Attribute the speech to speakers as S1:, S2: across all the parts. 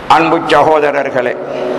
S1: அன்பு சகோதரர்களே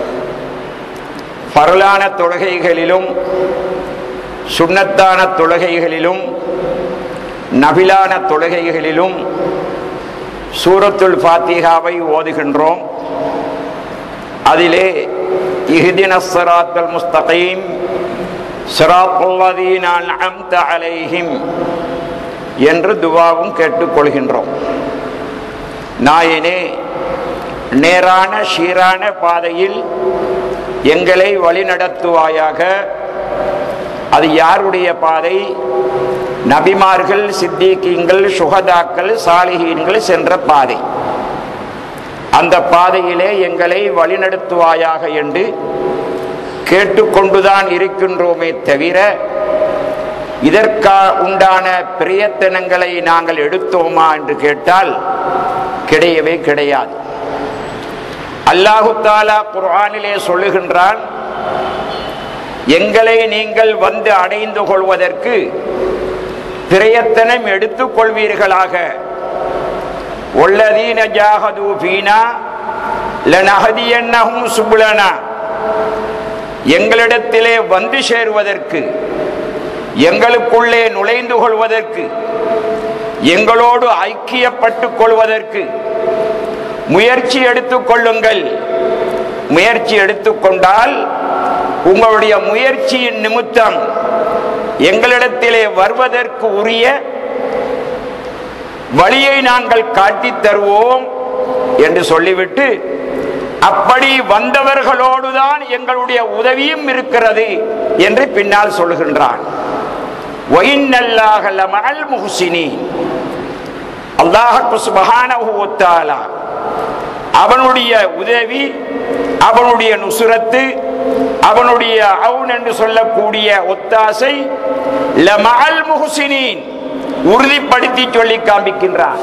S1: பரலான தொழுகைகளிலும் சுண்ணத்தான தொழுகைகளிலும் நபிலான தொழுகைகளிலும் சூரத்துல் ஃபாத்திகாவை ஓதுகின்றோம் அதிலே இஹ்தின சிராத்தல் முஸ்தகீம் சிராத்துல்லதீன அன்அம்த அலைஹிம் என்று துவாவும் கேட்டுக்கொள்கின்றோம் நாயனே நேரான சீரான பாதையில் எங்களை வழிநடத்துவாயாக அது யாருடைய பாதை நபிமார்கள் சித்திகீங்கள் சுகதாக்கள் சாலிகீன்கள் சென்ற பாதை அந்த பாதையிலே எங்களை வழிநடத்துவாயாக என்று கேட்டுக்கொண்டுதான் இருக்கின்றோமே தவிர இதற்கா உண்டான பிரயத்தனங்களை நாங்கள் எடுத்தோமா என்று கேட்டால் கிடையவே கிடையாது அல்லாஹு தாலா குர்ஆனிலே சொல்லுகின்றான் எங்களை நீங்கள் வந்து அடைந்து கொள்வதற்கு பிரயத்தனம் எடுத்துக் கொள்வீர்களாக ஒல்லதீன ஜாகது பீனா லனஹதியன்னஹும் சுபுலனா எங்களிடத்திலே வந்து சேருவதற்கு எங்களுக்குள்ளே நுழைந்து கொள்வதற்கு எங்களோடு ஐக்கியப்பட்டுக் கொள்வதற்கு முயற்சி எடுத்துக் கொள்ளுங்கள் முயற்சி எடுத்துக்கொண்டால் உங்களுடைய முயற்சியின் நிமித்தம் எங்களிடத்திலே வருவதற்கு உரிய வழியை நாங்கள் காட்டித் தருவோம் என்று சொல்லிவிட்டு அப்படி வந்தவர்களோடுதான் எங்களுடைய உதவியும் இருக்கிறது என்று பின்னால் சொல்கின்றான் அவனுடைய உதவி அவனுடைய நுசுரத்து அவனுடைய அவுன் என்று சொல்லக்கூடிய ஒத்தாசை லமஅல் முஹ்சினீன் உறுதிப்படுத்தி சொல்லி காண்பிக்கின்றான்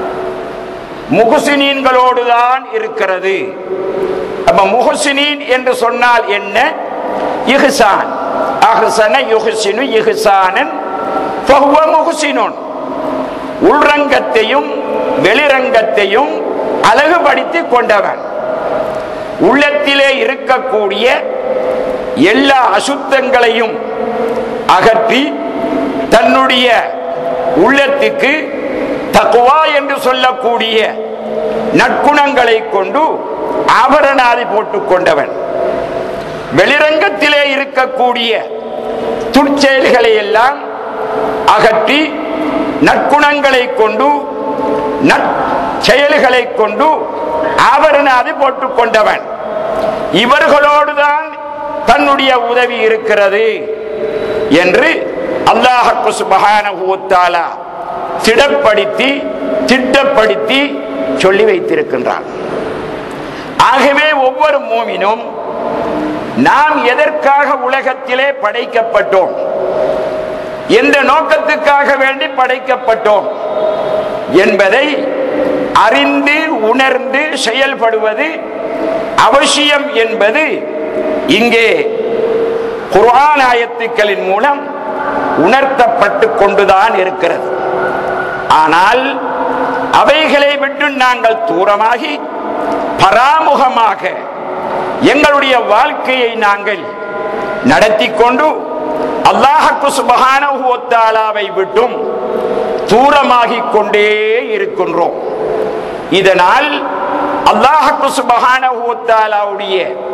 S1: முகுசினீன்களோடுதான் இருக்கிறது அப்ப முகுசினீன் என்று சொன்னால் என்ன இஹ்சான் அஹ்சன யுஹ்சினு இஹ்சானன் ஃபஹுவ முஹ்சினுன் உள்ரங்கத்தையும் வெளிரங்கத்தையும் அழகுபடுத்தி கொண்டவன் உள்ளத்திலே இருக்கக்கூடிய எல்லா அசுத்தங்களையும் அகற்றி தன்னுடைய உள்ளத்துக்கு தக்குவா என்று சொல்லக்கூடிய நற்குணங்களை கொண்டு ஆபரணாதி போட்டுக் கொண்டவன் வெளிரங்கத்திலே இருக்கக்கூடிய துர்ச்செயல்களை எல்லாம் அகற்றி நற்குணங்களை கொண்டு நற்செயல்களை கொண்டு ஆபரணாதி போட்டுக் கொண்டவன் இவர்களோடுதான் தன்னுடைய உதவி இருக்கிறது என்று அல்லாஹு சுபஹான திடப்படுத்தி திட்டப்படுத்தி சொல்லி வைத்திருக்கின்றான் ஆகவே ஒவ்வொரு மூமினும் நாம் எதற்காக உலகத்திலே படைக்கப்பட்டோம் எந்த நோக்கத்துக்காக வேண்டி படைக்கப்பட்டோம் என்பதை அறிந்து உணர்ந்து செயல்படுவது அவசியம் என்பது இங்கே குர்ஆன் ஆயத்துக்களின் மூலம் உணர்த்தப்பட்டு கொண்டுதான் இருக்கிறது ஆனால் அவைகளை விட்டு நாங்கள் தூரமாகி பராமுகமாக எங்களுடைய வாழ்க்கையை நாங்கள் நடத்தி கொண்டு அல்லாஹக்கு சுபகானவை விட்டும் தூரமாகிக் கொண்டே இருக்கின்றோம் இதனால் அல்லாஹக்கு சுபகானவுடைய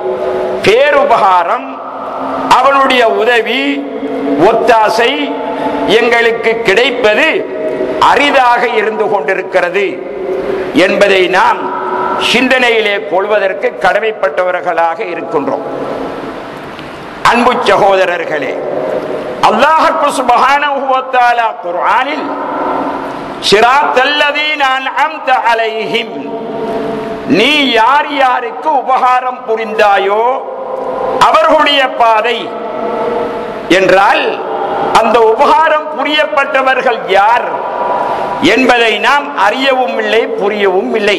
S1: பேருபகாரம் அவனுடைய உதவி ஒத்தாசை எங்களுக்கு கிடைப்பது அரிதாக இருந்து கொண்டிருக்கிறது என்பதை நாம் சிந்தனையிலே கொள்வதற்கு கடமைப்பட்டவர்களாக இருக்கின்றோம் அன்பு சகோதரர்களே அல்லாஹு சுபஹானஹு வ தஆலா குர்ஆனில் சிராத்தல்லதீன அன்அம்த அலைஹிம் நீ யார் யாருக்கு உபகாரம் புரிந்தாயோ அவர்களுடைய பாதை என்றால் அந்த உபகாரம் புரியப்பட்டவர்கள் யார் என்பதை நாம் அறியவும் இல்லை புரியவும் இல்லை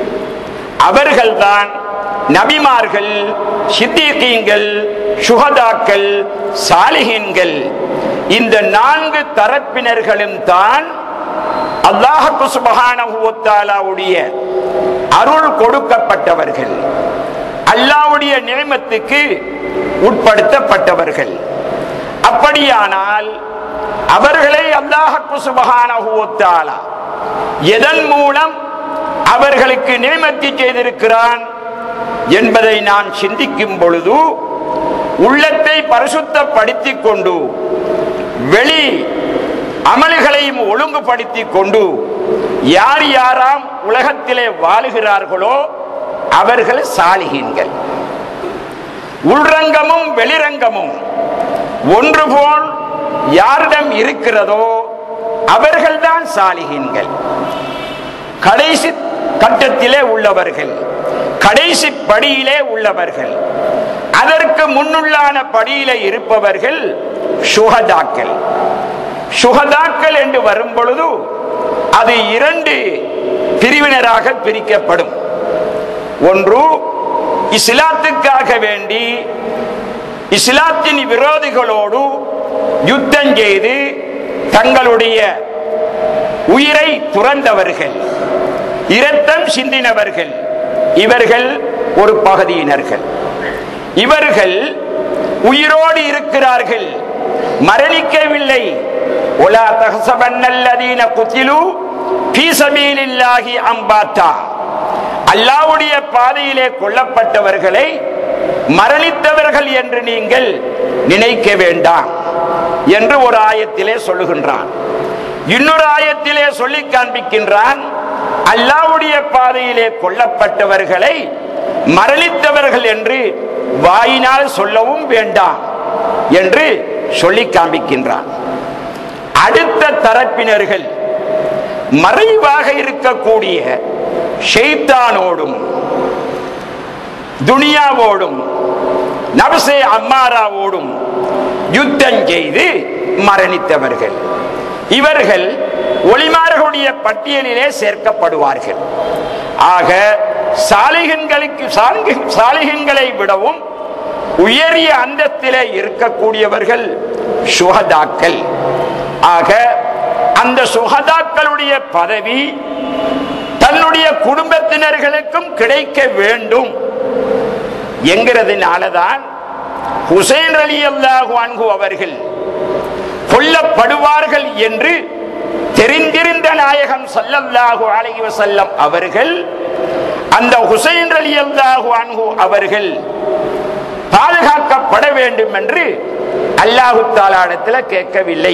S1: அவர்கள்தான் நபிமார்கள் சித்திகீங்கள் சுகதாக்கள் சாலிகீன்கள் இந்த நான்கு தரப்பினர்களும் தான் அல்லாஹு சுபஹானஹுவத்தாலாவுடைய அருள் கொடுக்கப்பட்டவர்கள் அல்லாவுடைய நியமத்துக்கு உட்படுத்தப்பட்டவர்கள் அப்படியானால் அவர்களை அல்லாஹு சுபஹானஹு வ தஆலா எதன் மூலம் அவர்களுக்கு நியமத்தி செய்திருக்கிறான் என்பதை நான் சிந்திக்கும் பொழுது உள்ளத்தை பரிசுத்தப்படுத்திக் கொண்டு வெளி அமல்களையும் ஒழுங்குபடுத்திக் கொண்டு யார் யாராம் உலகத்திலே வாழுகிறார்களோ அவர்கள் சாலிகீன்கள் உள்ரங்கமும் வெளிரங்கமும் ஒன்று போல் யாரிடம் இருக்கிறதோ அவர்கள்தான் சாலிகீன்கள் கடைசி கட்டத்திலே உள்ளவர்கள் கடைசி படியிலே உள்ளவர்கள் அதற்கு முன்னுள்ளான படியிலே இருப்பவர்கள் சுகதாக்கள் சுகதாக்கள் என்று வரும் பொழுது அது இரண்டு பிரிவினராக பிரிக்கப்படும் ஒன்று இஸ்லாத்துக்காக வேண்டி இஸ்லாத்தின் விரோதிகளோடு யுத்தம் செய்து தங்களுடைய உயிரை துறந்தவர்கள் இரத்தம் சிந்தினவர்கள் இவர்கள் ஒரு பகுதியினர்கள் இவர்கள் உயிரோடு இருக்கிறார்கள் மரணிக்கவில்லை ஒலா தகசபன்னல்லதீன குத்திலு ஃபீ சபீலில்லாஹி அம்பாத்தா அல்லாஹ்வுடைய பாதையிலே கொல்லப்பட்டவர்களை மரணித்தவர்கள் என்று நீங்கள் நினைக்க வேண்டாம் என்று ஒரு ஆயத்திலே சொல்லுகின்றான் இன்னொரு ஆயத்திலே சொல்லி காண்பிக்கின்றான் அல்லாஹ்வுடைய பாதையிலே கொல்லப்பட்டவர்களை மரணித்தவர்கள் என்று வாயினால் சொல்லவும் வேண்டாம் என்று சொல்லி காண்பிக்கின்றான் அடுத்த தரப்பினர்கள் மறைவாக இருக்கக்கூடிய ஷெய்தானோடும் துனியாவோடும் நவசே அம்மாராவோடும் யுத்தம் செய்து மரணித்தவர்கள் இவர்கள் ஒளிமார்களுடைய பட்டியலிலே சேர்க்கப்படுவார்கள் ஆக சாலிகன்களுக்கு சாலிகன்களை விடவும் உயரிய அந்தத்திலே இருக்கக்கூடியவர்கள் சுகதாக்கள் ஆக அந்த சுகதாக்களுடைய பதவி தன்னுடைய குடும்பத்தினர்களுக்கும் கிடைக்க வேண்டும் என்கிறதுனாலதான் ஹுசைன் அலி அல்லாஹு அன்கு அவர்கள் கொல்லப்படுவார்கள் என்று தெரிந்திருந்த நாயகம் சல்லல்லாஹு அலைஹி வஸல்லம் அவர்கள் அந்த ஹுசைன் அலி அல்லாஹு அன்ஹு அவர்கள் பாதுகாக்கப்பட வேண்டும் என்று அல்லாஹு தாலாடத்தில் கேட்கவில்லை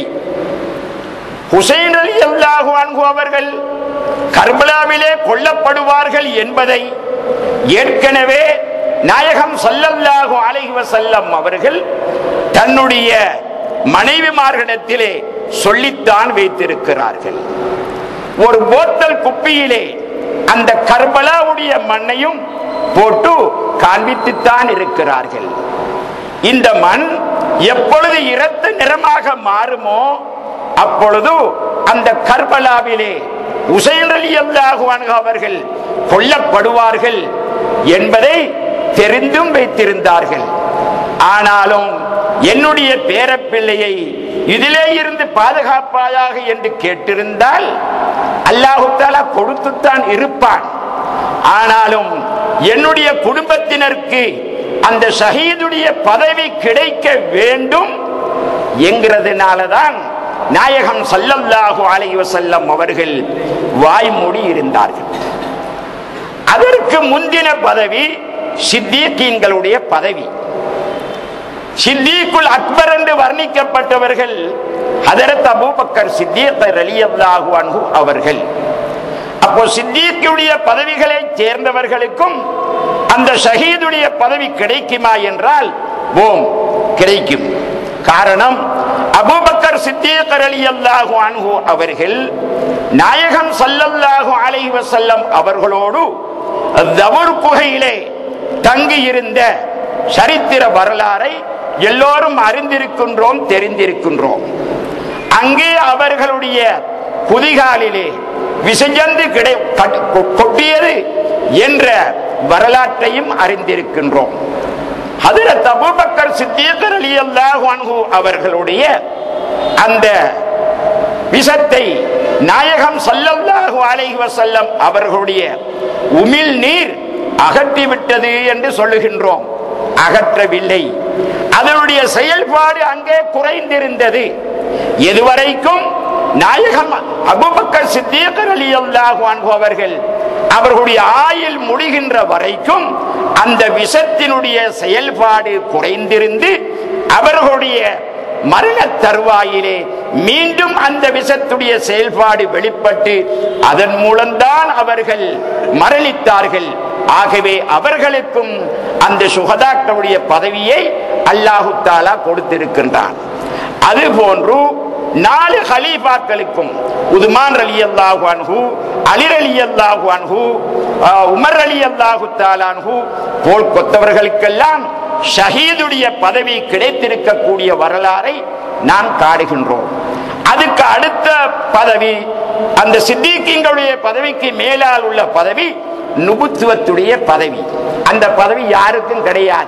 S1: ஹுசைன் அலி அல்லாஹு அன்ஹு அவர்கள் கர்பலாவிலே கொல்லப்படுவார்கள் என்பதை ஏற்கனவே நாயகம் சல்லல்லாஹு அலைஹி வஸல்லம் அவர்கள் தன்னுடைய மனைவிமார்களிடத்திலே சொல்லித்தான் வைத்திருக்கிறார்கள் ஒரு போத்தல் குப்பியிலே அந்த கர்பலாவுடைய மண்ணையும் போட்டு காண்பித்துத்தான் இருக்கிறார்கள் இந்த மண் எப்பொழுது இரத்த நிறமாக மாறுமோ அப்பொழுது அந்த கர்பலாவிலே உசைன் அலி அல்லாஹு அவர்கள் கொல்லப்படுவார்கள் என்பதை தெரிந்தும் வைத்திருந்தார்கள் ஆனாலும் என்னுடைய பேரப்பிள்ளையை இதிலே இருந்து பாதுகாப்பாயாக என்று கேட்டிருந்தால் அல்லாஹு தாலா கொடுத்துத்தான் இருப்பான் ஆனாலும் என்னுடைய குடும்பத்தினருக்கு அந்த ஷஹீதுடைய பதவி கிடைக்க வேண்டும் என்கிறதுனாலதான் நாயகம் சல்லல்லாஹு அலைஹி வஸல்லம் அவர்கள் வாய்மூடி இருந்தார்கள் அதற்கு முந்தின பதவி சித்தீக்கீன்களுடைய பதவி சித்தீக்குல் அக்பர் என்று வர்ணிக்கப்பட்டவர்கள் ஹதரத் அபூபக்கர் சித்தீக் ரலியல்லாஹு அன்ஹு அவர்கள் அப்போ சித்தீக்குடைய பதவிகளை சேர்ந்தவர்களுக்கும் அந்த ஷஹீதுடைய பதவி கிடைக்குமா என்றால் ஓம் கிடைக்கும் காரணம் அபூபக்கர் சித்தீக் ரலியல்லாஹு அன்ஹு அவர்கள் நாயகம் சல்லல்லாஹு அலைஹி வஸல்லம் அவர்களோடு தபுர் குகையிலே தங்கி இருந்த சரித்திர வரலாறை எல்லோரும் அறிந்திருக்கின்றோம் தெரிந்திருக்கின்றோம் அங்கே அவர்களுடைய குதிகாலிலே விசைஜந்து கிடை கட்- கொ- கொட்டியது என்ற வரலாற்றையும் அறிந்திருக்கின்றோம் ஹதரத் அபூபக்கர் சித்தீக் ரலியல்லாஹு அன்ஹு அவர்களுடைய அந்த விஷத்தை நாயகம் ஸல்லல்லாஹு அலைஹி வஸல்லம் அவர்களுடைய உமிழ் நீர் அகற்றிவிட்டது என்று சொல்லுகின்றோம் அகற்றவில்லை அதனுடைய செயல்பாடு அங்கே குறைந்திருந்தது எதுவரைக்கும் நாயகம் அபுபக்கர் சித்தியக்கர் ரலியல்லாஹு அன்ஹு அவர்கள் அவர்களுடைய ஆயுள் முடிகின்ற வரைக்கும் அந்த விஷத்தினுடைய செயல்பாடு குறைந்திருந்து அவர்களுடைய மரண தருவாயிலே மீண்டும் அந்த விஷத்துடைய செயல்பாடு வெளிப்பட்டு அதன் மூலம்தான் அவர்கள் மரணித்தார்கள் ஆகவே அவர்களுக்கும் அந்த சுகதாக்களுடைய பதவியை அல்லாஹு தாலா கொடுத்திருக்கின்றான் அது போன்று நாலு ஹலீஃபாக்களுக்கும் உதுமான் அலி அல்லாஹு அன்ஹு அலிர் அலி அல்லாஹு அன்ஹு ஆஹ், உமர் அலி அல்லாஹு தாலான்ஹு போல் கொத்தவர்களுக்கெல்லாம் ஷஹீதுடைய பதவி கிடைத்திருக்கக்கூடிய வரலாறை நாம் காடுகின்றோம் அதுக்கு அடுத்த பதவி அந்த சித்திகீங்களுடைய பதவிக்கு மேலால் உள்ள பதவி நுபுத்துவத்துடைய பதவி அந்த பதவி யாருக்கும் கிடையாது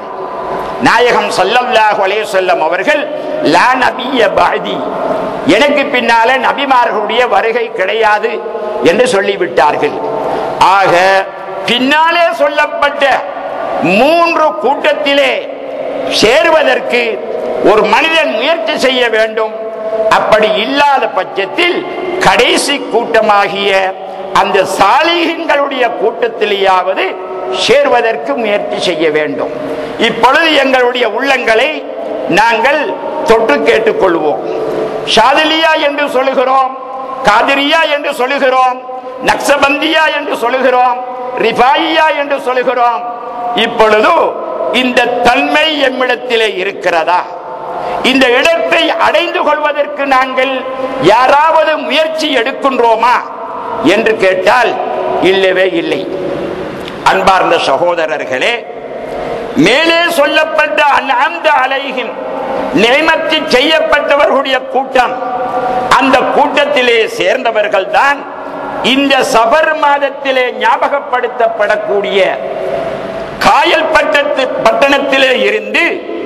S1: நாயகம் ஸல்லல்லாஹு அலைஹி வஸல்லம் அவர்கள் லா நபிய பஅதி எனக்கு பின்னால நபிமார்களுடைய வருகை கிடையாது என்று சொல்லிவிட்டார்கள் ஆக பின்னாலே சொல்லப்பட்ட மூன்று கூட்டத்திலே சேருவதற்கு ஒரு மனிதன் முயற்சி செய்ய வேண்டும் அப்படி இல்லாத பட்சத்தில் கடைசி கூட்டமாகிய அந்த சாலிகங்களுடைய கூட்டத்திலேயாவது சேர்வதற்கு முயற்சி செய்ய வேண்டும் இப்பொழுது எங்களுடைய உள்ளங்களை நாங்கள் தொட்டு கேட்டுக்கொள்வோம் ஷாதிலியா என்று சொல்லுகிறோம் காதிரியா என்று சொல்லுகிறோம் நக்சபந்தியா என்று சொல்லுகிறோம் ரிபாயியா என்று சொல்லுகிறோம் இப்பொழுது இந்த தன்மை எம்மிடத்திலே இருக்கிறதா இந்த இடத்தை அடைந்து கொள்வதற்கு நாங்கள் யாராவது முயற்சி எடுக்கின்றோமா என்று கேட்டால் இல்லவே இல்லை அன்பார்ந்த சகோதரர்களே மேலே சொல்லப்பட்ட அந்த அலைகின் நியமத்தி செய்யப்பட்டவர்களுடைய கூட்டம் அந்த கூட்டத்திலே சேர்ந்தவர்கள் தான் இந்த சபர் மாதத்திலே ஞாபகப்படுத்தப்படக்கூடிய காயல் பட்டத்து பட்டணத்திலே இருந்து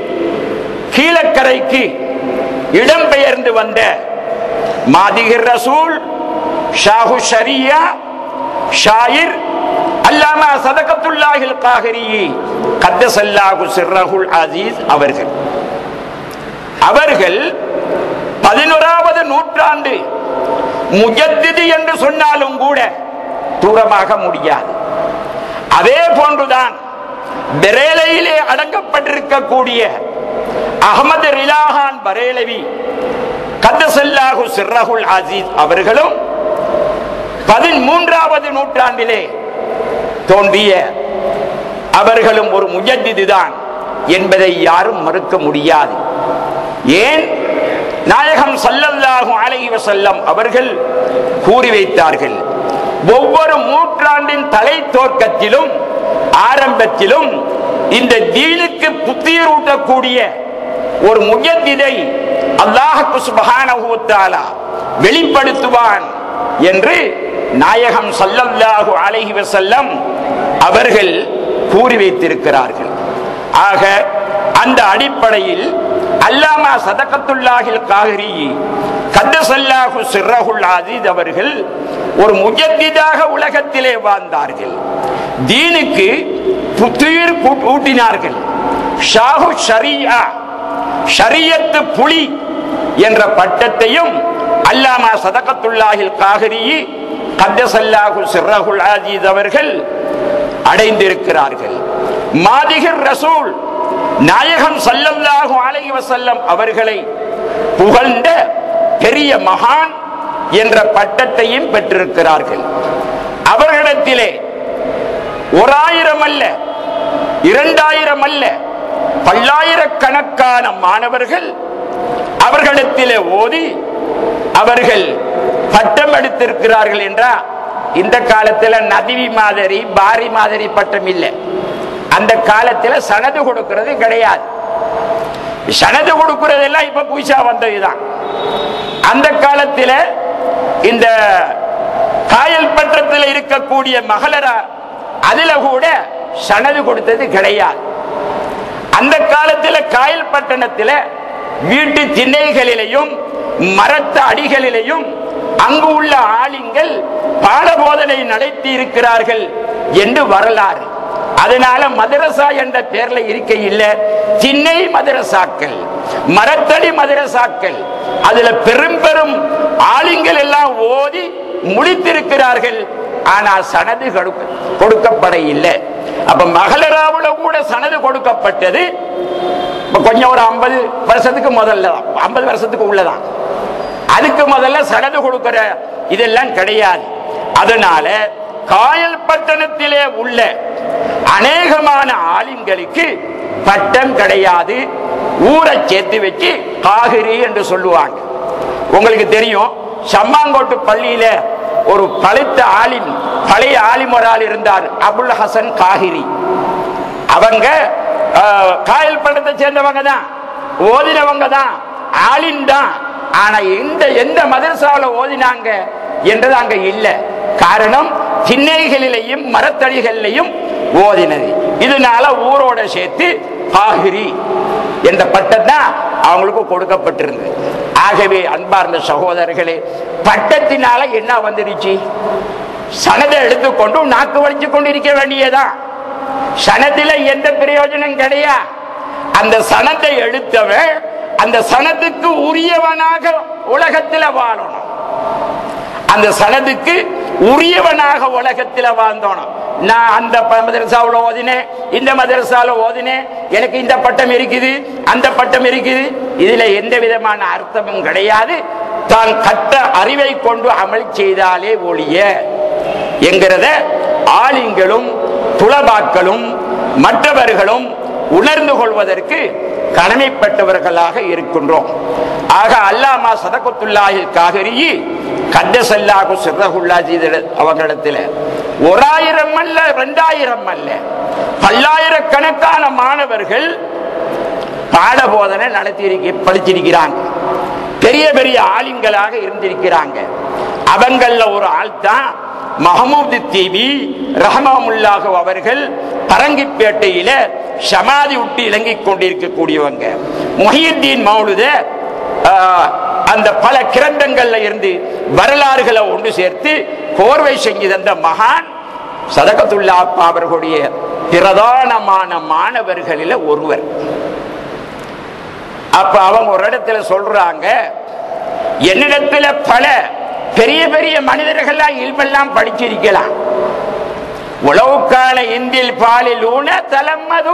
S1: கீழக்கரைக்கு இடம்பெயர்ந்து வந்த மாதிகர் ரசூல் ஷாஹு ஷரியா ஷாயிர் அல்லாமா சதகத்துல்லாஹில் காஹிரி கத்தசல்லாஹு சிர்ரஹுல் அசீஸ் அவர்கள் அவர்கள் பதினோராவது நூற்றாண்டு முஜத்திது என்று சொன்னாலும் கூட தூரமாக முடியாது அதே போன்றுதான் பெரேலையிலே அடங்கப்பட்டிருக்கக்கூடிய அகமது ரிலாஹான் பரேலவி கத்தசல்லாஹு சிர்ரஹுல் அசீஸ் அவர்களும் பதிமூன்றாவது நூற்றாண்டிலே தோன்றிய அவர்களும் ஒரு முஜத்திது தான் என்பதை யாரும் மறுக்க முடியாது ஏன் நாயகம் சல்லல்லாஹு அலைஹி வஸல்லம் அவர்கள் கூறி வைத்தார்கள் ஒவ்வொரு நூற்றாண்டின் தலை தோற்கத்திலும் ஆரம்பத்திலும் இந்த தீனுக்கு புத்துயிரூட்டக்கூடிய ஒரு முஜத்திதை அல்லாஹு சுபஹானஹு வ தஆலா வெளிப்படுத்துவான் என்று நாயகம் சல்லல்லாஹு அலைஹி வஸல்லம் அவர்கள் கூறி வைத்திருக்கிறார்கள் ஆக அந்த அடிப்படையில் அல்லாமா சதகத்துல்லாஹில் காஹிரி கத்தசல்லாஹு சிர்ரஹுல் ஆதீத் அவர்கள் ஒரு முஜத்திதாக உலகத்திலே வாழ்ந்தார்கள் தீனுக்கு புத்துயிர் கூ- ஊட்டினார்கள் ஷாஹு ஷரியா ஷரியத்து புலி என்ற பட்டத்தையும் அல்லாமா சதகத்துல்லாஹில் காஹிரி கத்தசல்லாஹு சிர்ரஹுல் ஆதீத் அவர்கள் அடைந்திருக்கிறார்கள் மாதிகர் ரசூல் நாயகம் சல்லல்லாஹு அலைஹி வஸல்லம் அவர்களை புகழ்ந்த பெரிய மகான் என்ற பட்டத்தையும் பெற்றிருக்கிறார்கள் அவர்களிடத்திலே ஒரு ஆயிரம் அல்ல இரண்டாயிரம் அல்ல பல்லாயிரக்கணக்கான மாணவர்கள் அவர்களிடத்திலே ஓதி அவர்கள் பட்டம் எடுத்திருக்கிறார்கள் என்றா இந்த காலத்துல நதிவி மாதிரி பாரி மாதிரி பட்டம் இல்லை அந்த காலத்துல சனது கொடுக்கிறது கிடையாது சனது கொடுக்கிறதெல்லாம் இப்ப புதுசா வந்ததுதான் அந்த காலத்துல இந்த காயல் பற்றத்தில் இருக்கக்கூடிய மகளரா அதுல கூட சனது கொடுத்தது கிடையாது அந்த காலத்துல காயல் பட்டணத்துல வீட்டு திண்ணைகளிலேயும் மரத்த அடிகளிலேயும் அங்கு உள்ள ஆலிங்கள் பாடபோதனை நடத்தி இருக்கிறார்கள் என்று வரலாறு அதனால மதரசா என்ற பெயர்ல இருக்க இல்ல திண்ணை மதரசாக்கள் மரத்தடி மதரசாக்கள் அதுல பெரும் பெரும் ஆலிங்கள் எல்லாம் ஓதி முடித்திருக்கிறார்கள் ஆனால் சனது கொடுக்க கொடுக்கப்பட இல்லை அப்ப மகளராவுல கூட சனது கொடுக்கப்பட்டது இப்ப கொஞ்சம் ஒரு ஐம்பது வருஷத்துக்கு முதல்ல தான் ஐம்பது வருஷத்துக்கு உள்ளதான் அதுக்கு முதல்ல சனது கொடுக்கிற இதெல்லாம் கிடையாது அதனால காயல் பட்டணத்திலே உள்ள அநேகமான ஆலிம்களுக்கு பட்டம் கிடையாது ஊரை சேர்த்து வச்சு காகிரி என்று சொல்லுவாங்க உங்களுக்கு தெரியும் சம்மாங்கோட்டு பள்ளியில ஒரு பழுத்த ஆலிம் பழைய ஆலிம் ஒரு ஆள் இருந்தார் அபுல் ஹசன் காகிரி அவங்க அஹ், காயல் பட்டத்தை சேர்ந்தவங்க தான் ஓதினவங்க தான் ஆலிம் தான் ஆனா எந்த எந்த மதரசாவில் ஓதினாங்க என்றது அங்க இல்ல காரணம் திண்ணைகளிலையும் மரத்தடிகளிலையும் ஓதினது இதனால ஊரோட சேர்த்து காகிரி என்ற பட்டம் தான் அவங்களுக்கு கொடுக்கப்பட்டிருந்தது ஆகவே அன்பார்ந்த சகோதரர்களே பட்டத்தினால என்ன வந்துருச்சு சனதை எடுத்துக்கொண்டு நாக்கு வலிச்சு கொண்டு இருக்க வேண்டியதான் சனத்தில எந்த பிரயோஜனம் கிடையா அந்த சனத்தை எடுத்தவன் அந்த சனத்துக்கு உரியவனாக உலகத்தில் வாழணும் அந்த சனதுக்கு உரியவனாக உலகத்தில் வாழ்ந்தோணும் நான் அந்த ப- மதரசாவுல ஓதினேன் இந்த மதரசால ஓதினேன் எனக்கு இந்த பட்டம் இருக்குது அந்த பட்டம் இருக்குது இதுல எந்த விதமான அர்த்தமும் கிடையாது தான் கற்ற அறிவை கொண்டு அமல் செய்தாலே ஒழிய என்கிறத ஆலிங்களும் துளபாக்களும் மற்றவர்களும் உணர்ந்து கொள்வதற்கு கடமைப்பட்டவர்களாக இருக்கின்றோம் ஆக அல்லாமா சதகத்துல்லாஹில் காகரி கத்தசல்லாகு சிறகுல்லாஜி அவங்களிடத்தில் ஒரு ஆயிரம் அல்ல ரெண்டாயிரம் அல்ல பல்லாயிரக்கணக்கான மாணவர்கள் பாடபோதனை நடத்தி படிச்சிருக்கிறாங்க பெரிய பெரிய ஆலிம்களாக இருந்திருக்கிறாங்க அவங்கள ஒரு ஆள் தான் மஹமூது தீபி ரஹமாமுல்லாஹு அவர்கள் பரங்கிப்பேட்டையில சமாதி விட்டு இலங்கிக் கொண்டிருக்கக்கூடியவங்க முஹியுத்தீன் மௌலுத ஆஹ், அந்த பல கிரந்தங்கள்ல இருந்து வரலாறுகளை ஒன்று சேர்த்து கோர்வை செஞ்சு தந்த மகான் சதகத்துல்லா அப்பா அவர்களுடைய பிரதானமான மாணவர்களில் ஒருவர் அப்ப அவங்க ஒரு இடத்துல சொல்றாங்க என்னிடத்துல பல பெரிய பெரிய மனிதர்கள்லாம் இல்மெல்லாம் படிச்சிருக்கலாம் உளவுக்கான இந்தில் பாலில் ஊன தலம்மது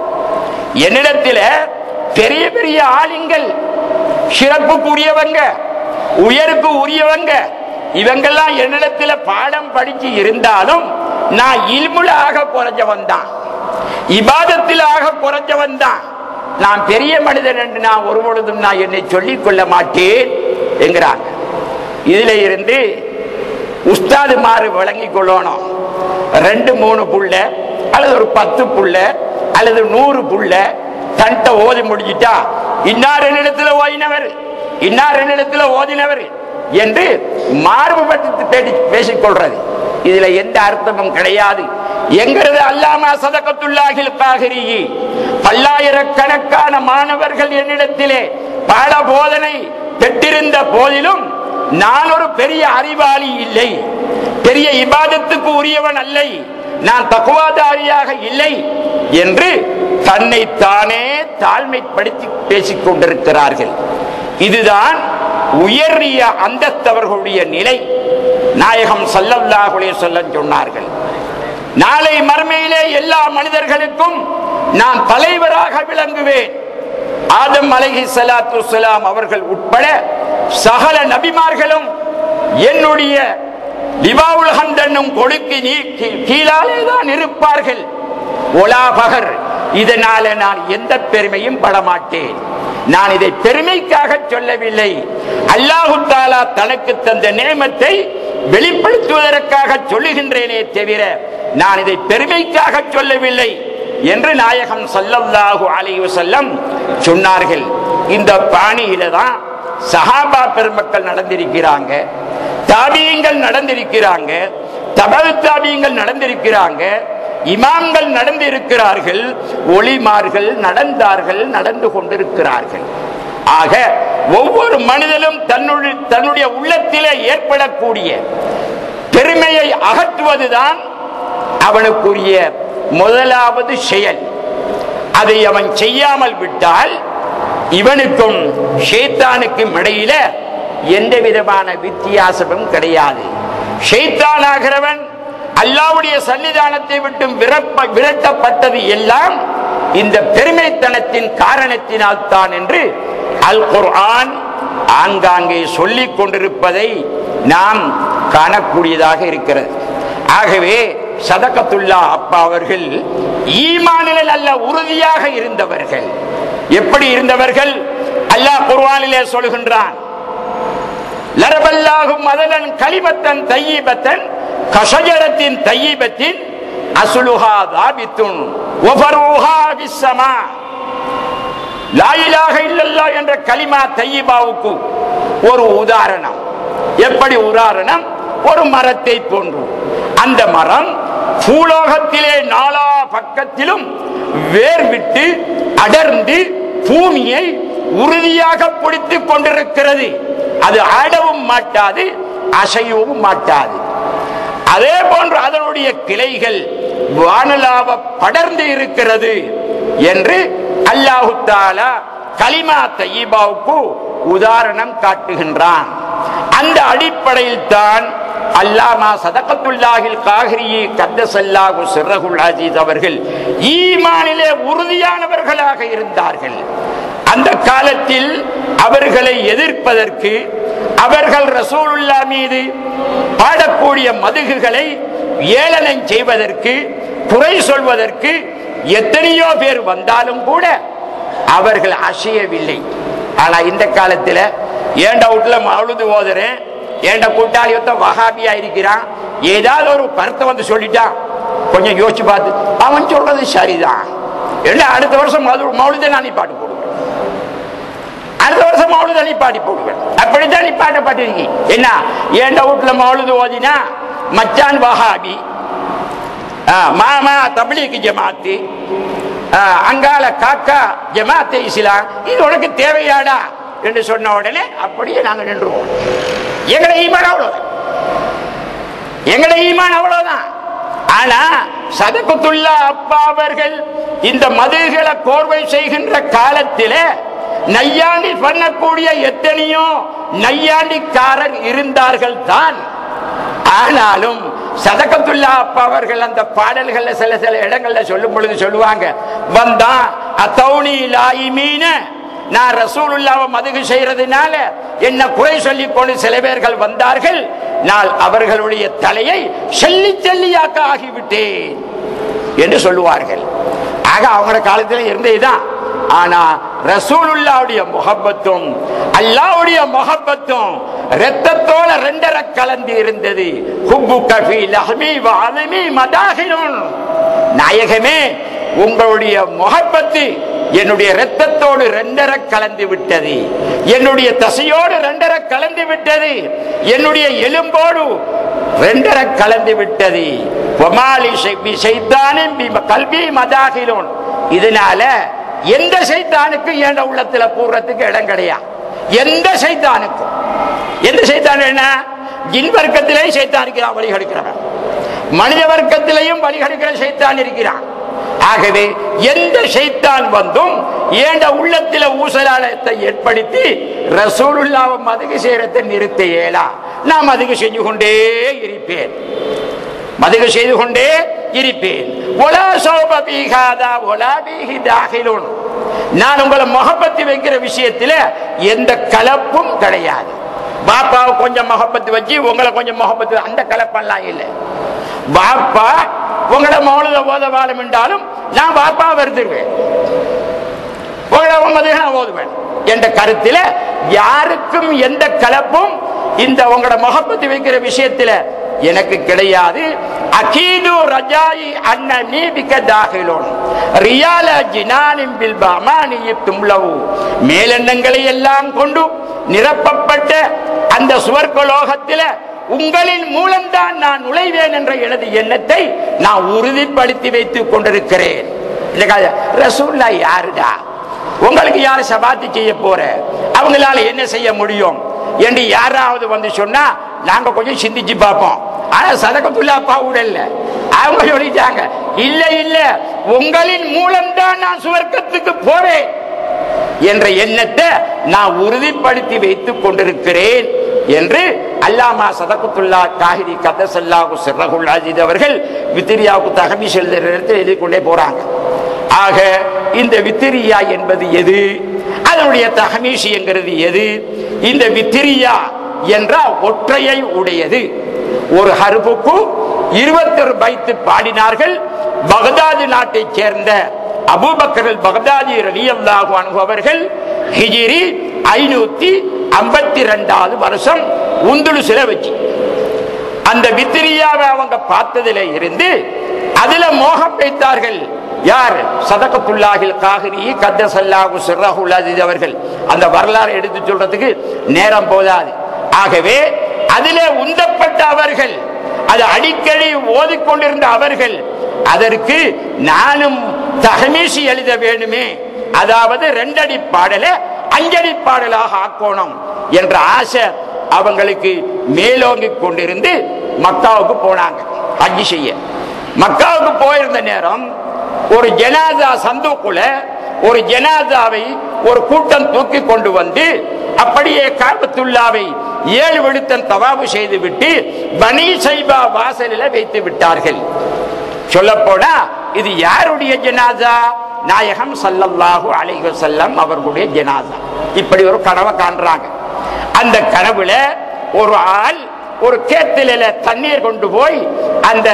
S1: என்னிடத்துல பெரிய பெரிய ஆளுங்கள் சிறப்புக்குரியவங்க உயருக்கு உரியவங்க இவங்கெல்லாம் என்னிடத்துல பாடம் படிச்சு இருந்தாலும் நான் இல்முலாக குறைஞ்சவன் தான் இபாதத்திலாக குறைஞ்சவன் தான் நான் பெரிய மனிதன் என்று நான் ஒரு பொழுதும் நான் என்னை சொல்லிக் கொள்ள மாட்டேன் என்கிறாங்க இதுல இருந்து உஸ்தாது மாறு விளங்கிக் கொள்ளணும் ரெண்டு மூணு புள்ள அல்லது ஒரு பத்து புள்ள அல்லது நூறு புள்ள தன்ட்ட ஓதி முடிஞ்சிட்டா இன்னார் என்னிடத்துல ஓதினவர் இன்னார் என்னிடத்துல ஓதினவர் என்று மார்புபட்டு பேடி பேசிக் கொள்றது இதுல எந்த அர்த்தமும் கிடையாது என்கிறது அல்லாமா சதகத்துல்லாஹில் காகிரி பல்லாயிரக்கணக்கான மாணவர்கள் என்னிடத்திலே பாட போதனை பெற்றிருந்த போதிலும் நான் ஒரு பெரிய அறிவாளி இல்லை பெரிய இபாதத்துக்கு உரியவன் அல்ல நான் தக்குவாதாரியாக இல்லை என்று தன்னை தானே தாழ்மைப்படுத்தி பேசிக் கொண்டிருக்கிறார்கள் இதுதான் உயரிய அந்தஸ்தவர்களுடைய நிலை நாயகம் சல்லல்லாஹுலே சொல்ல சொன்னார்கள் நாளை மறுமையிலே எல்லா மனிதர்களுக்கும் நான் தலைவராக விளங்குவேன் ஆதம் அலைஹி ஸலாத்து வஸலாம் அவர்கள் உட்பட சகல நபிமார்களும் என்னுடைய லிவாவுல் ஹம்த் என்னும் கொடுக்கு நீ கீ- கீழாலே தான் இருப்பார்கள் ஒலா பகர் இதனால நான் எந்த பெருமையும் படமாட்டேன் நான் இதை பெருமைக்காக சொல்லவில்லை அல்லாஹு தாலா தனக்கு தந்த நேமத்தை வெளிப்படுத்துவதற்காக சொல்லுகின்றேனே தவிர நான் இதை பெருமைக்காக சொல்லவில்லை என்று நாயகம் ஸல்லல்லாஹு அலைஹி வஸல்லம் சொன்னார்கள் இந்த பாணியில தான் சஹாபா பெருமக்கள் நடந்திருக்கிறாங்க தாபியங்கள் நடந்திருக்கிறாங்க தபல் தாபியங்கள் நடந்திருக்கிறாங்க இமாம்கள் நடந்து இருக்கிறார்கள் ஒளிமார்கள் நடந்தார்கள் நடந்து கொண்டிருக்கிறார்கள் ஆக ஒவ்வொரு மனிதனும் தன்னுடைய தன்னுடைய உள்ளத்திலே ஏற்படக்கூடிய பெருமையை அகற்றுவதுதான் அவனுக்குரிய முதலாவது செயல் அதை அவன் செய்யாமல் விட்டால் இவனுக்கும் ஷேத்தானுக்கும் இடையில எந்த விதமான வித்தியாசமும் கிடையாது ஷேத்தானாகிறவன் அல்லாவுடைய சன்னிதானத்தை விட்டு விரப்ப விரட்டப்பட்டது எல்லாம் இந்த பெருமைத்தனத்தின் காரணத்தினால் தான் என்று அல் குர்ஆன் ஆங்காங்கே சொல்லிக் கொண்டிருப்பதை நாம் காணக்கூடியதாக இருக்கிறது ஆகவே சதகத்துல்லா அப்பா அவர்கள் ஈமானில் அல்ல உறுதியாக இருந்தவர்கள் எப்படி இருந்தவர்கள் அல்லாஹ் குர்ஆனிலே சொல்கின்றான் லரபல்லாகும் மதலன் கலிமத்தன் தையீபத்தன் கஷஜரத்தின் தையீபத்தின் அசுலுஹா தாபித்துன் ஒபருஹா விஸ்ஸமா லாயிலாக இல்லல்லா என்ற கலிமா தையீபாவுக்கு ஒரு உதாரணம் எப்படி உதாரணம் ஒரு மரத்தை போன்று அந்த மரம் பூலோகத்திலே நாலா பக்கத்திலும் வேர் விட்டு அடர்ந்து பூமியை உறுதியாக பிடித்துக் கொண்டிருக்கிறது அது ஆடவும் மாட்டாது அசையவும் மாட்டாது அதே போன்று அதனுடைய கிளைகள் வானலாவ படர்ந்து இருக்கிறது என்று அல்லாஹு தாலா கலிமா தையீபாவுக்கு உதாரணம் காட்டுகின்றான் அந்த அடிப்படையில் தான் அல்லாமா சதகத்துல்லாஹில் காகிரியை கத்தசல்லாஹு சிறகுல் அஜீஸ் அவர்கள் ஈமானிலே உறுதியானவர்களாக இருந்தார்கள் அந்த காலத்தில் அவர்களை எதிர்ப்பதற்கு அவர்கள் ரசூலுல்லா மீது பாடக்கூடிய மதுகுகளை ஏளனம் செய்வதற்கு குறை சொல்வதற்கு எத்தனையோ பேர் வந்தாலும் கூட அவர்கள் அசையவில்லை ஆனா இந்த காலத்துல ஏண்ட வீட்டுல மழுது ஓதுறேன் ஏண்ட கூட்டாளி ஒருத்தன் வகாபியா இருக்கிறான் ஏதாவது ஒரு கருத்தை வந்து சொல்லிட்டான் கொஞ்சம் யோசிச்சு பார்த்து அவன் சொல்றது சரிதான் என்ன அடுத்த வருஷம் மது மௌலிதை நான் நீ பாட்டு போடுவேன் அடுத்த வருஷம் மௌலுத நீ பாடி போடுவேன் அப்படித்தான் நீ பாட்டப்பட்டிருக்கீங்க என்ன ஏண்ட வீட்டுல மௌலுது ஓதினா மச்சான் வஹாபி ஆ, மாமா தபிலிக்கு ஜமாத்து ஆ, அங்கால காக்கா ஜமாத்தே இஸ்லாம் இது உனக்கு தேவையாடா என்று சொன்ன உடனே அப்படியே நாங்க நின்றுவோம் எங்களை ஈமான் அவ்வளவுதான் எங்களை ஈமான் அவ்வளவுதான் ஆனா சதகுத்துல்லா அப்பா அவர்கள் இந்த மதுகளை கோர்வை செய்கின்ற காலத்திலே நையாண்டி பண்ணக்கூடிய எத்தனையோ நையாண்டிக்காரர் இருந்தார்கள் தான் ஆனாலும் சதகத்துல்லா அப்பா அவர்கள் அந்த பாடல்கள்ல சில சில இடங்கள்ல சொல்லும் பொழுது சொல்லுவாங்க வந்தான் அத்தௌனி லாயிமீன நான் ரசூலுல்லாவை மதுகு செய்யறதுனால என்ன குறை சொல்லி கொண்டு சில பேர்கள் வந்தார்கள் நான் அவர்களுடைய தலையை செல்லி செல்லியாக்க ஆகிவிட்டேன் என்று சொல்லுவார்கள் ஆக அவங்களோட காலத்தில் இருந்ததுதான் ஆனா ரசூலுல்லாவுடைய முகப்பத்தும் அல்லாவுடைய முகப்பத்தும் ரத்தத்தோட ரெண்டரை கலந்து இருந்தது ஹுப்பு கஃபி லஹ்மி வஅலமி மதாஹிலுன் நாயகமே உங்களுடைய முகப்பத்து என்னுடைய ரத்தத்தோடு ரெண்டரை கலந்து விட்டது என்னுடைய தசையோடு ரெண்டரை கலந்து விட்டது என்னுடைய எலும்போடு ரெண்டரை கலந்து விட்டது ஒமாலி செய்தானும் கல்வி மதாகிலோன் இதனால எந்த சைத்தானுக்கும் என் உள்ளத்துல கூறுறதுக்கு இடம் கிடையாது எந்த சைத்தானுக்கும் எந்த சைத்தான் என்ன ஜின் வர்க்கத்திலேயும் சைத்தான் இருக்கிறான் வழி கெடுக்கிறவன் மனித வர்க்கத்திலேயும் வழி கெடுக்கிற சைத்தான் இருக்கிறான் ஆகவே எந்த சைத்தான் வந்தும் ஏண்ட உள்ளத்தில ஊசலாலயத்தை ஏற்படுத்தி ரசூலுல்லாவை மதுகு செய்யறதை நிறுத்த இயலா நான் மதுகு செஞ்சு கொண்டே இருப்பேன் மதுகு செய்து கொண்டே இருப்பேன் ஒலா சௌப பீகாதா ஒலா பீஹி தாகிலுன் நான் உங்களை முகப்பத்தி வைக்கிற விஷயத்துல எந்த கலப்பும் கிடையாது பாப்பாவை கொஞ்சம் முகப்பத்து வச்சு உங்களை கொஞ்சம் முகப்பத்து அந்த கலப்பெல்லாம் இல்லை பாப்பா உங்களை மௌலத ஓத வாழம் என்றாலும் நான் பாப்பா வருதுருவேன் உங்களை உமது நான் ஓதுவேன் என்ற கருத்தில யாருக்கும் எந்த கலப்பும் இந்த உங்களோட முகப்பத்து வைக்கிற விஷயத்துல எனக்கு கிடையாது அகீது ரஜாயி அன்ன நீபிக்க தாகிலோன் ரியால ஜினானின் பில் பமானி தும்லவு மேலெண்ணங்களை எல்லாம் கொண்டு நிரப்பப்பட்ட அந்த சுவர்க்கலோகத்தில உங்களின் மூலம்தான் நான் நுழைவேன் என்ற எனது எண்ணத்தை நான் உறுதிப்படுத்தி வைத்துக் கொண்டிருக்கிறேன் ரசூல்லா யாருடா உங்களுக்கு யாரு சபாத்தி செய்ய போற அவங்களால என்ன செய்ய முடியும் என்று யாராவது வந்து சொன்னா நாங்க கொஞ்சம் சிந்திச்சு பார்ப்போம் ஆனா சதகத்துல்லாப்பா உடல்ல அவங்க சொல்லிட்டாங்க இல்ல இல்ல உங்களின் மூலம்தான் நான் சுவர்க்கத்துக்கு போவேன் என்ற எண்ணத்தை நான் உறுதிப்படுத்தி வைத்துக் கொண்டிருக்கிறேன் என்று அல்லாமா சதகுத்துல்லா காஹிரி கதசல்லாஹு சிறகுல் அஜித் அவர்கள் வித்திரியாவுக்கு தகமி செல்கிற இடத்தில் எழுதி கொண்டே போறாங்க ஆக இந்த வித்திரியா என்பது எது அதனுடைய தகமீஷி என்கிறது எது இந்த வித்திரியா என்ற ஒற்றையை உடையது ஒரு ஹருப்புக்கு இருபத்தொரு பைத்து பாடினார்கள் பகதாது நாட்டைச் சேர்ந்த அபூபக்கர் பகதாதி ரலியல்லாஹு அன்ஹு அவர்கள் ஹிஜிரி ஐநூத்தி ஐம்பத்தி ரெண்டாவது வருஷம் உந்துடு சில வச்சு அந்த வித்திரியாவை அவங்க பார்த்ததுல இருந்து அதுல மோகம் வைத்தார்கள் யார் சதகத்துல்லாஹில் காகிரி கத்தசல்லாஹு சிர்ரஹுல் அஜீஸ் அவர்கள் அந்த வரலாறு எடுத்து சொல்றதுக்கு நேரம் போதாது ஆகவே அதிலே உந்தப்பட்ட அவர்கள் அது அடிக்கடி ஓதிக்கொண்டிருந்த அவர்கள் அதற்கு நானும் தகமீசி எழுத வேணுமே அதாவது ரெண்டடி பாடலை அஞ்சடி பாடலாக ஆக்கணும் என்ற ஆசை அவங்களுக்கு மேலோங்கி கொண்டிருந்து மக்காவுக்கு போனாங்க ஹஜ்ஜி செய்ய மக்காவுக்கு போயிருந்த நேரம் ஒரு ஜனாதா சந்துக்குள்ள ஒரு ஜனாதாவை ஒரு கூட்டம் தூக்கி கொண்டு வந்து அப்படியே காபத்துல்லாவை ஏழு விழுத்தம் தவாபு செய்து விட்டு பனி சைபா வாசலில் வைத்து விட்டார்கள் சொல்ல போனா இது யாருடைய ஜனாதா நாயகம் சல்லல்லாஹு அலைஹி வஸல்லம் அவர்களுடைய ஜனாதா இப்படி ஒரு கனவை காண்றாங்க அந்த கனவுல ஒரு ஆள் ஒரு கேத்தில தண்ணீர் கொண்டு போய் அந்த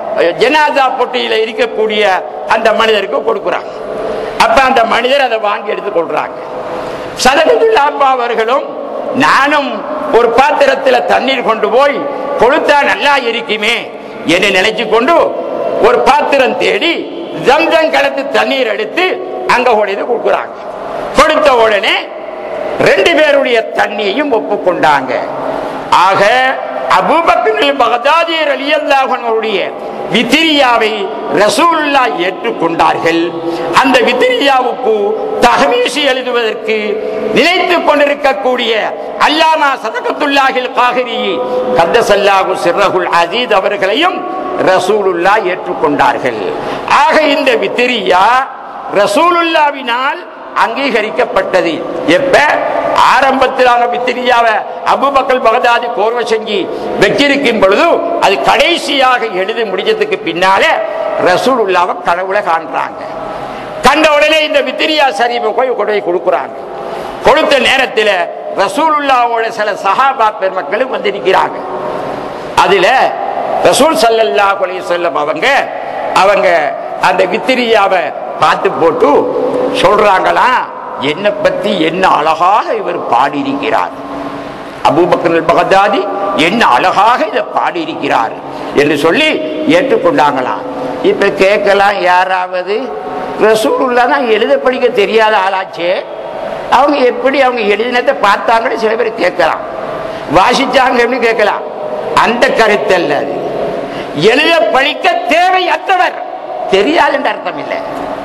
S1: ஜனாதா பொட்டியில இருக்கக்கூடிய அந்த மனிதருக்கு கொடுக்குறாங்க அப்ப அந்த மனிதர் அதை வாங்கி எடுத்துக் கொள்றாங்க சதகத்துல்லாப்பா அவர்களும் நானும் ஒரு பாத்திரத்துல தண்ணீர் கொண்டு போய் கொடுத்தா நல்லா இருக்குமே என்று நினைச்சு கொண்டு ஒரு பாத்திரம் தேடி ஜம்ஜம் கலத்து தண்ணீர் எடுத்து அங்க உடையது கொடுக்குறாங்க கொடுத்த உடனே ரெண்டு பேருடைய தண்ணியையும் ஒப்புக்கொண்டாங்க ஆக அபூபக்கர் பகதாதி ரலியல்லாஹனுடைய வித்திரியாவை ரசூலுல்லா ஏற்றுக்கொண்டார்கள் அந்த வித்திரியாவுக்கு தகமீசி எழுதுவதற்கு நினைத்துக் கொண்டிருக்கக்கூடிய அல்லாமா சதகத்துல்லாஹில் காகிரி கத்தசல்லாஹு சிர்ரகுல் அசீத் அவர்களையும் ரசூலுல்லா ஏற்றுக்கொண்டார்கள் ஆக இந்த வித்திரியா ரசூலுல்லாவினால் அங்கீகரிக்கப்பட்டது எப்ப ஆரம்பத்தில் அவங்க வித்திரியாவை அபுபக்கல் பகதாதி கோர்வை செஞ்சு வச்சிருக்கும் பொழுது அது கடைசியாக எழுதி முடிஞ்சதுக்கு பின்னாலே ரசூலுல்லாவை கடவுளை காண்றாங்க கண்ட உடனே இந்த வித்திரியா சரிவை போய் கொண்டு போய் கொடுக்குறாங்க கொடுத்த நேரத்தில் ரசூலுல்லாவோட சில சஹாபா பெருமக்களும் வந்திருக்கிறாங்க அதுல ரசூல் சல்லல்லாஹு அலைஹி வஸல்லம் அவங்க அவங்க அந்த வித்திரியாவை பார்த்து போட்டு சொல்றாங்களா என்னை பத்தி என்ன அழகாக இவர் பாடியிருக்கிறார் அபூபக்கர் பகதாதி என்ன அழகாக இதை பாடியிருக்கிறார் என்று சொல்லி ஏற்றுக்கொண்டாங்களாம் இப்ப கேட்கலாம் யாராவது ரசூலுல்லா தான் எழுத படிக்க தெரியாத ஆளாச்சே அவங்க எப்படி அவங்க எழுதினதை பார்த்தாங்கன்னு சில பேர் கேட்கலாம் வாசிச்சாங்கன்னு கேட்கலாம் அந்த கருத்தல்ல அது எழுத படிக்க தேவையற்றவர் தெரியாது என்ற அர்த்தம் இல்லை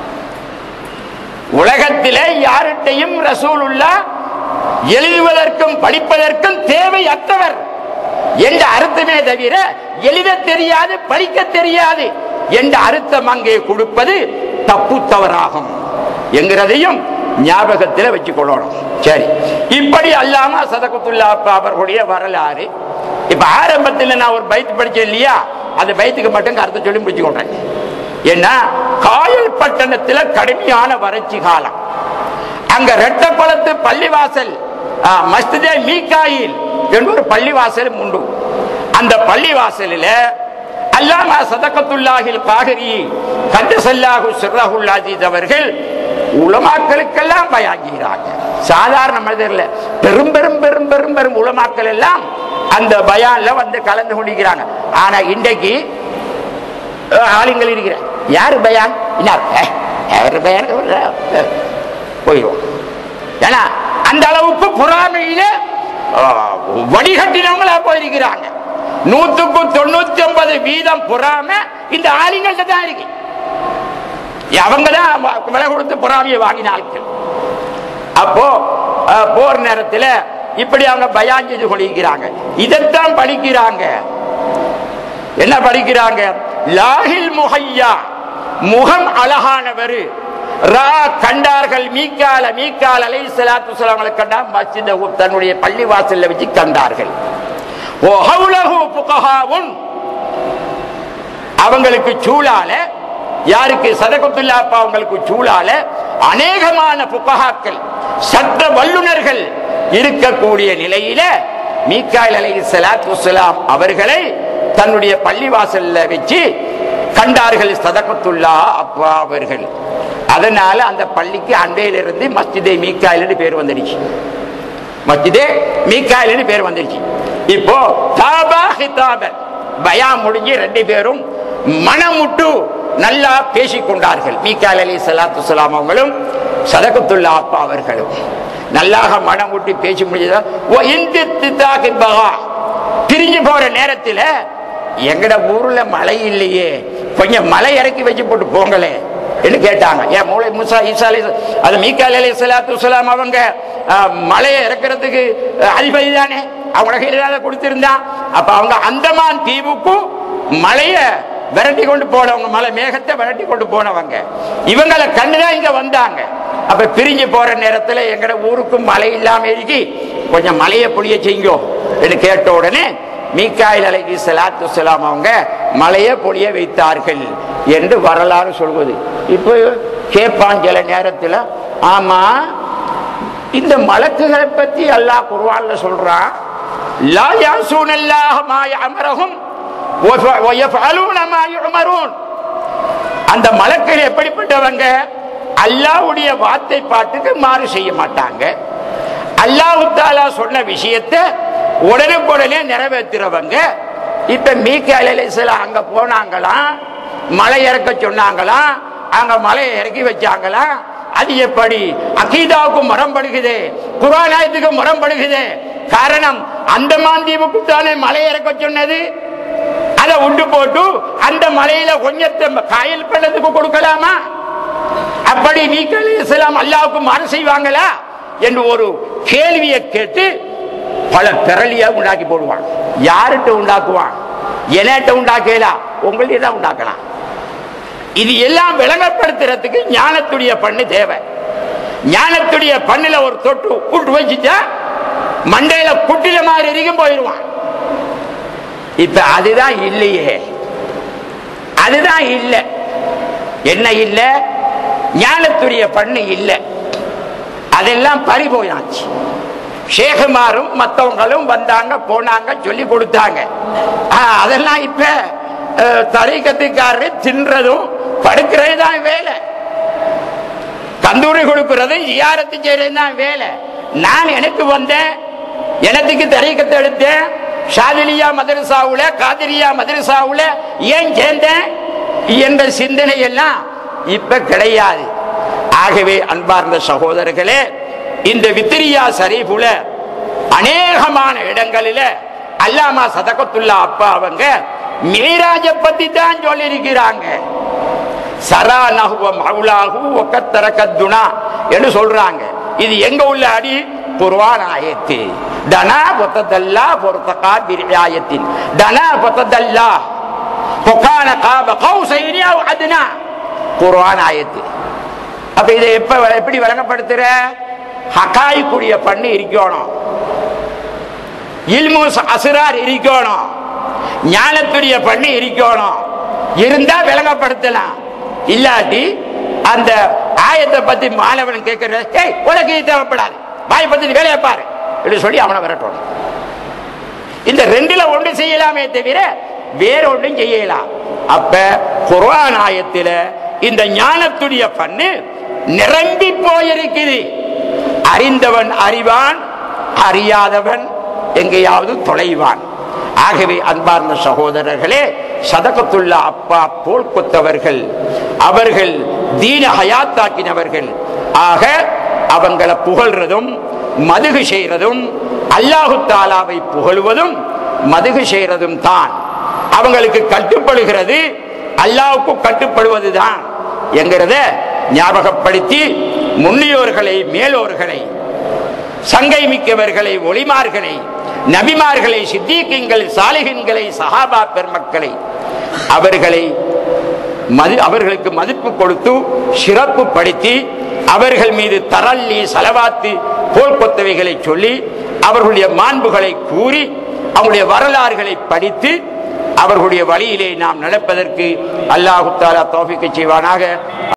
S1: உலகத்திலே யார்கிட்டையும் ரசூலுல்லா எழுதுவதற்கும் படிப்பதற்கும் தேவையற்றவர் என்ற அர்த்தமே தவிர எழுத தெரியாது படிக்க தெரியாது என்ற அர்த்தம் அங்கே கொடுப்பது தப்பு தவறாகும் என்கிறதையும் ஞாபகத்தில் வச்சுக் கொள்ளணும் சரி இப்படி அல்லாம சதகத்துல்லா அவர்களுடைய வரலாறு இப்ப ஆரம்பத்தில் நான் ஒரு பைத்து படிச்சேன் இல்லையா அந்த பைத்துக்கு மட்டும் அர்த்தம் சொல்லி முடிச்சு கொள்றேன் ஏன்னா காயல் பட்டணத்துல கடுமையான வறட்சி காலம் அங்க ரெட்டக்குளத்து பள்ளிவாசல் ஆ, மஸ்ஜிதே மீகாயில் என்ற ஒரு பள்ளிவாசல் உண்டு அந்த பள்ளிவாசலில் அல்லாமா சதகத்துல்லாஹில் காகரி கத்தசல்லாஹு சிர்ரஹுல் அஜீஸ் அவர்கள் உலமாக்களுக்கெல்லாம் பயாகிறாங்க சாதாரண மனிதர்ல பெரும் பெரும் பெரும் பெரும் பெரும் உலமாக்கள் எல்லாம் அந்த பயான்ல வந்து கலந்து கொண்டிருக்கிறாங்க ஆனா இன்றைக்கு அஹ், ஆளுங்கள் இருக்கிற யாரு பயான் இன்னார் அஹ், யாரு பயான் அஹ், போயிடுவோம் ஏன்னா அந்த அளவுக்கு பொறாமையில அஹ், வடிகட்டினவங்களா போயிருக்கிறாங்க நூத்துக்கு தொண்ணூத்தி ஒன்பது வீதம் பொறாம இந்த ஆளுங்கள்ட்ட தான் இருக்கு அவங்க தான் விலை கொடுத்து பொறாமையை வாங்கின ஆட்கள் அப்போ அஹ், போர் நேரத்துல இப்படி அவங்க பயான் செய்து கொண்டிருக்கிறாங்க இதைத்தான் படிக்கிறாங்க என்ன படிக்கிறாங்க லாஹில் முஹையா முகம் அழகானவர் ரா கண்டார்கள் மீக்கால மீக்கால் அலை சலாத்து சலாமலை கண்டா மஸ்ஜித தன்னுடைய பள்ளி வாசல்ல வச்சு கண்டார்கள் ஓ ஹவுலஹு புகஹாவுன் அவங்களுக்கு சூழால யாருக்கு சதகத்துல்லா அப்பா அவங்களுக்கு சூழால அநேகமான புகஹாக்கள் சட்ட வல்லுனர்கள் இருக்கக்கூடிய நிலையில மீக்காயில் அலை சலாத்து வலாம் அவர்களை தன்னுடைய பள்ளிவாசல்ல வச்சு கண்டார்கள் சதகத்துல்லா அப்பா அவர்கள் அதனால அந்த பள்ளிக்கு அண்டையிலிருந்து மஸ்ஜிதே மீக்காயில் பேர் வந்துடுச்சு மஸ்ஜிதே மீக்காயில்னு பேர் வந்துருச்சு இப்போ தாபா ஹிதாபன் பயா முடிஞ்சு ரெண்டு பேரும் மனமுட்டு நல்லா பேசிக் கொண்டார்கள் மீக்கால் அலி சலாத்து சலாம் அவங்களும் சதகத்துல்லா அப்பா அவர்களும் நல்லாக மனம் விட்டு பேசி முடிஞ்சதா ஓ இந்து பகா பிரிஞ்சு போற நேரத்தில் எங்கட ஊர்ல மழை இல்லையே கொஞ்சம் மலை இறக்கி வச்சு போட்டு போங்களே என்று கேட்டாங்க ஏன் மூளை முசா ஈசா அலி அது மீக்கால் அலி சலாத்து சலாம் அவங்க அஹ், மலையை இறக்குறதுக்கு அஹ், அதிபதி தானே அவங்க கையில தான் கொடுத்திருந்தான் அப்ப அவங்க அந்தமான் தீவுக்கும் மலைய விரட்டி கொண்டு போனவங்க மலை மேகத்தை விரட்டி கொண்டு போனவங்க இவங்களை கண்டுதான் இங்க வந்தாங்க அப்ப பிரிஞ்சு போற நேரத்துல எங்கட ஊருக்கும் மழை இல்லாம இருக்கி கொஞ்சம் மலையை பொழிய செய்யுங்கோ என்று கேட்ட உடனே மீக்காயில் அலைஹி ஸலாத்து வஸலாம் அவங்க மலையை பொழிய வைத்தார்கள் என்று வரலாறு சொல்வது இப்போ கேட்பான் சில நேரத்தில் ஆமா இந்த மலக்குகளை பத்தி அல்லாஹ் குர்ஆன்ல சொல்றான் லா யாசூனல்லாஹ மா யஅமரஹும் வஃப- வயஃபஅலூன மா யுஅமரூன் அந்த மலக்கள் எப்படிப்பட்டவங்க அல்லாஹ்வுடைய வார்த்தை பாட்டுக்கு மாறு செய்ய மாட்டாங்க அல்லாஹ் தாலா சொன்ன விஷயத்தை உடனுக்குடனே நிறைவேற்றுறவங்க இப்ப மீக்கால் அலைஹிஸ்ஸலாம் அங்க போனாங்களாம் மலை இறக்க சொன்னாங்களாம் அங்க மலையை இறக்கி வச்சாங்களாம் அது எப்படி அகீதாவுக்கு முரம்படுகுது குரானாயத்துக்கு முரம்படுகுது காரணம் அந்தமான் தீவுக்கு தானே மலை இறக்க சொன்னது அதை உண்டு போட்டு அந்த மலையில கொஞ்சத்தை காயல் பண்ணதுக்கு கொடுக்கலாமா அப்படி மீக்கல் இஸ்லாம் அல்லாவுக்கு மாறு செய்வாங்களா என்று ஒரு கேள்வியை கேட்டு பல பிறலியா உண்டாக்கி போடுவான் யார்கிட்ட உண்டாக்குவான் என்கிட்ட உண்டாக்கலாம் உங்கள்கிட்ட தான் உண்டாக்கலாம் இது எல்லாம் விளங்கப்படுத்துறதுக்கு ஞானத்துடைய பண்ணு தேவை ஞானத்துடைய பண்ணுல ஒரு தொட்டு கூட்டு வச்சுட்டா மண்டையில குட்டில மாதிரி இருக்கும் போயிடுவான் இப்ப அதுதான் இல்லையே அதுதான் இல்ல என்ன இல்ல ஞானத்துடைய பண்ணு இல்ல அதெல்லாம் பறி போயாச்சு ஷேகுமாரும் மற்றவங்களும் வந்தாங்க போனாங்க சொல்லி கொடுத்தாங்க ஆ, அதெல்லாம் இப்ப அஹ், தரீக்கத்துக்காரரு தின்றதும் படுக்கிறது தான் வேலை தந்தூரி கொடுக்கிறது ஜியாரத்து செய்யறது தான் வேலை நான் எனக்கு வந்தேன் எனத்துக்கு தரீக்கத்தை எடுத்தேன் ஷாதிலியா மதரசாவுல காதிரியா மதரசாவுல ஏன் சேர்ந்தேன் என்ற சிந்தனை எல்லாம் இப்ப கிடையாது ஆகவே அன்பார்ந்த சகோதரர்களே இந்த வித்திரியா ஷரீஃபுல அநேகமான இடங்களில அல்லாமா சதகத்துல்லா அப்பா அவங்க மீராஜ பத்தி தான் சொல்லி இருக்கிறாங்க சரா நகுவ மவுலாகு ஒக்கத்தரக்கத்துனா என்று சொல்றாங்க இது எங்க உள்ள அடி குர்ஆன் ஆயத்து தனா பொத்ததல்லா பொருத்தகா பிரியாயத்தின் தனா பொத்ததல்லா பொக்கான காப கௌசைனி அவ் அதுனா குர்ஆன் ஆயத்து அப்ப இதை எப்ப எப்படி வழங்கப்படுத்துற ஹகாய்க்குரிய பண்ணு இருக்கணும் இல்மு அசுரார் இருக்கணும் ஞானத்துடைய பண்ணு இருக்கணும் இருந்தா விளங்கப்படுத்தலாம் இல்லாட்டி அந்த ஆயத்தை பத்தி மாணவன் கேட்கிற ஏய் உனக்கு இது தேவைப்படாது வாய் பத்தி நீ வேலையை பாரு என்று சொல்லி அவனை விரட்டணும் இந்த ரெண்டுல ஒன்று செய்யலாமே தவிர வேற ஒன்றும் செய்யலாம் அப்ப குர்ஆன் ஆயத்தில இந்த ஞானத்துடைய பண்ணு நிரம்பி போயிருக்குது அறிந்தவன் அறிவான் அறியாதவன் எங்கேயாவது தொலைவான் ஆகவே அன்பார்ந்த சகோதரர்களே சதகத்துள்ள அப்பா போல் கொத்தவர்கள் அவர்கள் தீன ஹயாத்தாக்கினவர்கள் ஆக அவங்கள புகழ்றதும் மதுகு செய்யறதும் அல்லாஹு தாலாவை புகழுவதும் மதுகு செய்யறதும் தான் அவங்களுக்கு கட்டுப்படுகிறது அல்லாவுக்கு கட்டுப்படுவதுதான் என்கிறத ஞாபகப்படுத்தி முன்னியோர்களை மேலோர்களை சங்கை மிக்கவர்களை ஒளிமார்களை நபிமார்களை சித்தீக்கங்கள் சாலிகின்களை சஹாபா பெருமக்களை அவர்களை மதி அவர்களுக்கு மதிப்பு கொடுத்து சிறப்பு படுத்தி அவர்கள் மீது தரல்லி சலவாத்து போல் கொத்தவைகளை சொல்லி அவர்களுடைய மாண்புகளை கூறி அவங்களுடைய வரலாறுகளை படித்து அவர்களுடைய வழியிலே நாம் நடப்பதற்கு அல்லாஹு தாலா தோஃபிக்கு செய்வானாக